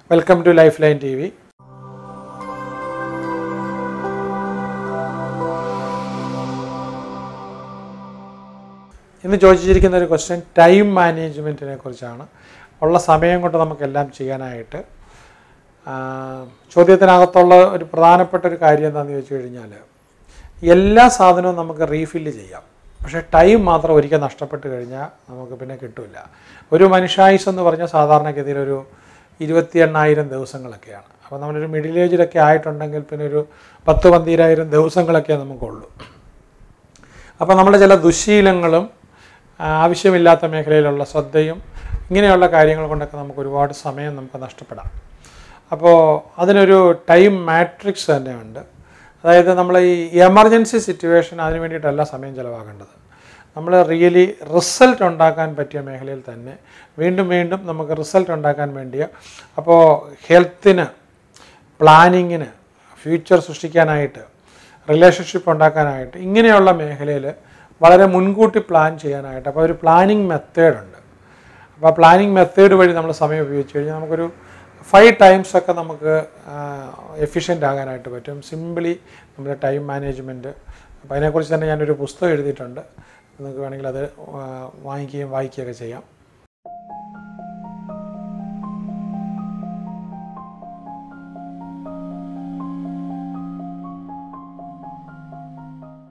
welcome to life line T V ഇന്ന് ചോദിച്ചിരിക്കുന്ന ഒരു ക്വസ്റ്റ്യൻ ടൈം മാനേജ്മെൻറ്റിനെ കുറിച്ചാണ് ഉള്ള സമയം കൊണ്ട് നമുക്കെല്ലാം ചെയ്യാനായിട്ട് ആ, ചോദ്യത്തിനകത്തുള്ള ഒരു പ്രധാനപ്പെട്ട ഒരു കാര്യം എന്താണെന്ന് ചോദിച്ചു കഴിഞ്ഞാൽ എല്ലാ സാധനവും നമുക്ക് റീഫില്ല് ചെയ്യാം പക്ഷേ ടൈം മാത്രം ഒരിക്കൽ നഷ്ടപ്പെട്ട് കഴിഞ്ഞാൽ നമുക്ക് പിന്നെ കിട്ടില്ല ഒരു മനുഷ്യായുസ് എന്ന് പറഞ്ഞാൽ സാധാരണഗതിയിൽ ഒരു ഇരുപത്തി എണ്ണായിരം ദിവസങ്ങളൊക്കെയാണ് അപ്പോൾ നമ്മളൊരു മിഡിൽ ഏജിലൊക്കെ ആയിട്ടുണ്ടെങ്കിൽ പിന്നെ ഒരു പത്ത് പന്തീരായിരം ദിവസങ്ങളൊക്കെ നമുക്കുള്ളൂ അപ്പോൾ നമ്മുടെ ചില ദുശീലങ്ങളും ആ, ആവശ്യമില്ലാത്ത മേഖലയിലുള്ള ശ്രദ്ധയും ഇങ്ങനെയുള്ള കാര്യങ്ങൾ കൊണ്ടൊക്കെ നമുക്ക് ഒരുപാട് സമയം നമുക്ക് നഷ്ടപ്പെടാം അപ്പോൾ അതിനൊരു ടൈം മാട്രിക്സ് തന്നെയുണ്ട് അതായത് നമ്മൾ ഈ എമർജൻസി സിറ്റുവേഷൻ അതിന് വേണ്ടിയിട്ടല്ല സമയം ചിലവാക്കേണ്ടത് നമ്മൾ റിയലി റിസൾട്ട് ഉണ്ടാക്കാൻ പറ്റിയ മേഖലയിൽ തന്നെ വീണ്ടും വീണ്ടും നമുക്ക് റിസൾട്ട് ഉണ്ടാക്കാൻ വേണ്ടിയ അപ്പോൾ ഹെൽത്തിന് പ്ലാനിങ്ങിന് ഫ്യൂച്ചർ സൃഷ്ടിക്കാനായിട്ട് റിലേഷൻഷിപ്പ് ഉണ്ടാക്കാനായിട്ട് ഇങ്ങനെയുള്ള മേഖലയിൽ വളരെ മുൻകൂട്ടി പ്ലാൻ ചെയ്യാനായിട്ട് അപ്പോൾ ഒരു പ്ലാനിങ് മെത്തേഡ് ഉണ്ട് അപ്പോൾ ആ പ്ലാനിങ് മെത്തേഡ് വഴി നമ്മൾ സമയം ഉപയോഗിച്ച് കഴിഞ്ഞാൽ നമുക്കൊരു ഫൈവ് ടൈംസ് ഒക്കെ നമുക്ക് എഫിഷ്യൻ്റ് ആകാനായിട്ട് പറ്റും സിമ്പിളി നമ്മുടെ ടൈം മാനേജ്മെൻറ്റ് അപ്പോൾ അതിനെക്കുറിച്ച് തന്നെ ഞാനൊരു പുസ്തകം എഴുതിയിട്ടുണ്ട് നിങ്ങൾക്ക് വേണമെങ്കിൽ അത് ആ, വാങ്ങിക്കുകയും വായിക്കുകയൊക്കെ ചെയ്യാം